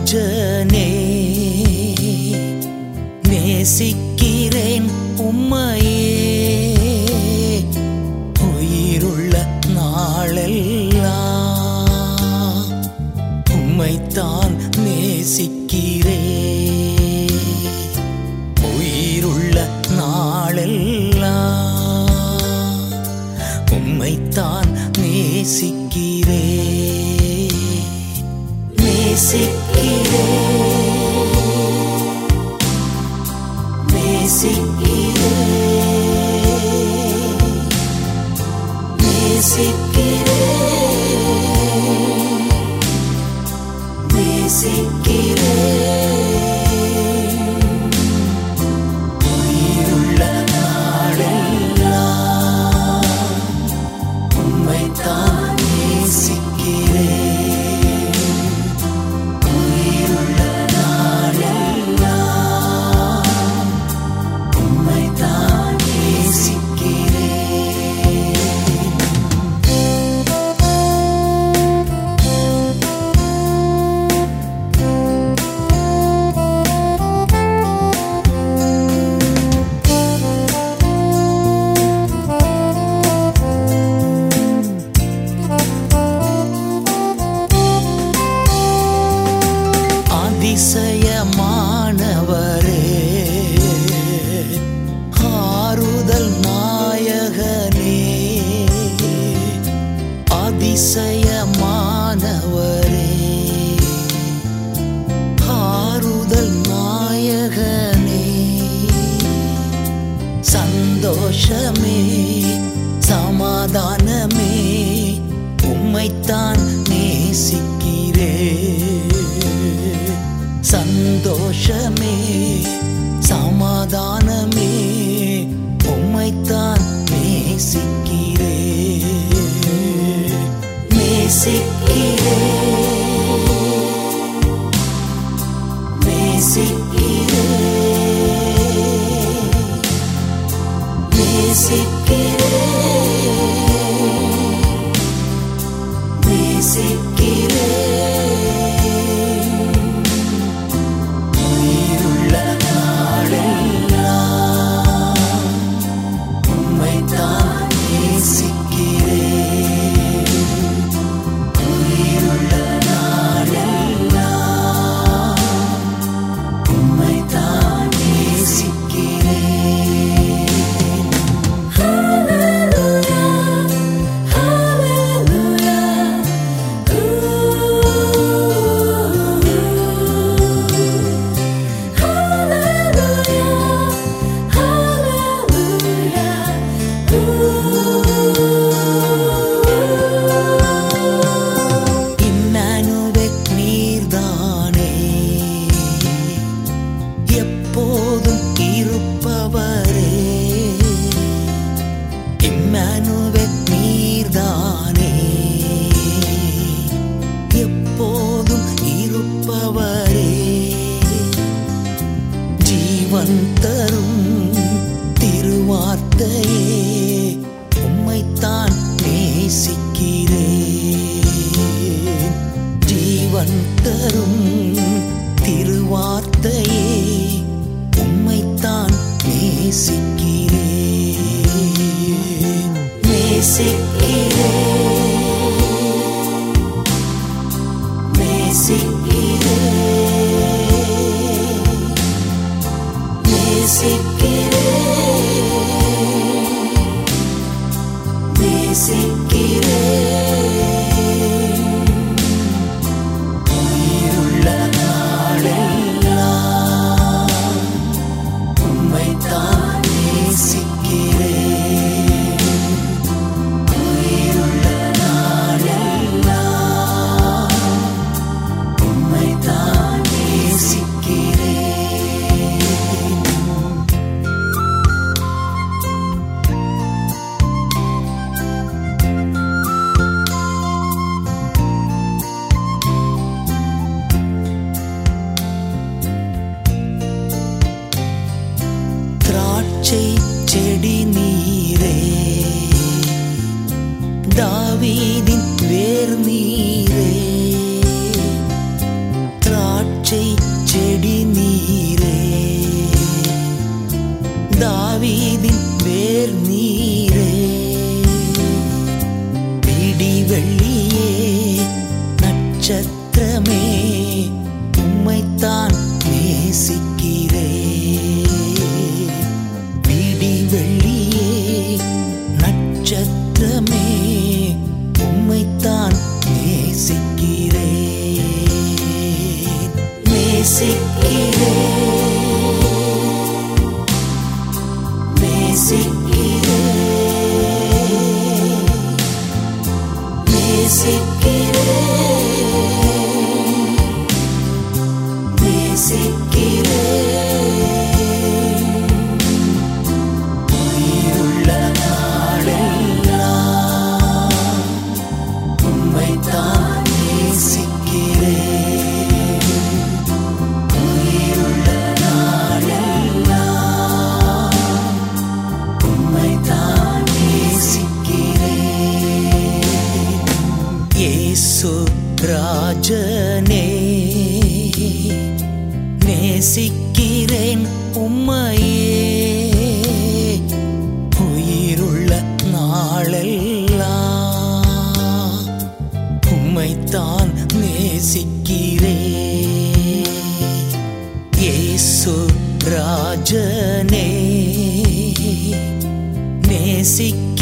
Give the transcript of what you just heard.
ராஜனே நேசிக்கிறேன் உம்மையே உயிருள்ள நாளெல்லாம் உம்மைத்தான் நேசிக்கிறேன் உயிருள்ள நாளெல்லாம் உம்மைத்தான் நேசிக்கிறேன் நேசிக்கிறேன் நேசிக்கிறேன் நேசிக்கிறேன் நேசிக்கிறேன் உயிருள்ள நாளெல்லாம் உம்மைத்தான் நேசிக்கிறேன் உயிருள்ள நாளெல்லாம் உம்மைத்தான் நேசிக்கிறேன் அதிசயமானவரே ஆறுதல் நாயகனே அதிசயமானவரே ஆறுதல் நாயகனே சந்தோஷமே சமாதானமே உம்மைத்தான் நேசிக்கிறே சந்தோஷமே சமாதானமே உம்மைத்தான் நேசிக்கிறே நேசிக்கிறே நேசிக்கிறே நேசிக்கிறே நேசிக்கிறே உயிருள்ள நாளெல்லாம் உம்மைத்தான் நேசிக்கிறே உயிருள்ள நாளெல்லாம் உம்மைத்தான் நேசிக்கிறே இன்னானுவே நீர்தானே எப்போதும் இருப்பவரே இம்மானுவே நீர்தானே எப்போதும் இருப்பவரே ஜீவன் தரும் திருவார்த்தையே உம்மைத்தான் நேசிக்கிறேன் ஜீவன் தரும் திருவார்த்தையே உம்மைத்தான் நேசிக்கிறேன் நேசிக்கிறேன் நேசிக்கிறேன் நேசிக்கிறேன் நேசிக்கிறேன் உயிருள்ள நாளெல்லாம் உம்மைத்தான் நேசிக்கிறேன் உயிருள்ள நாளெல்லாம் உம்மைத்தான் நேசிக்கிறேன் திராட்சை செடி நீரே தாவீதின் வேர் நீரே திராட்சை உம்மையே உயிருள்ள நாளெல்லாம் உம்மைத்தான் நேசிக்கிறே இயேசு ராஜனே நேசிக்கிறே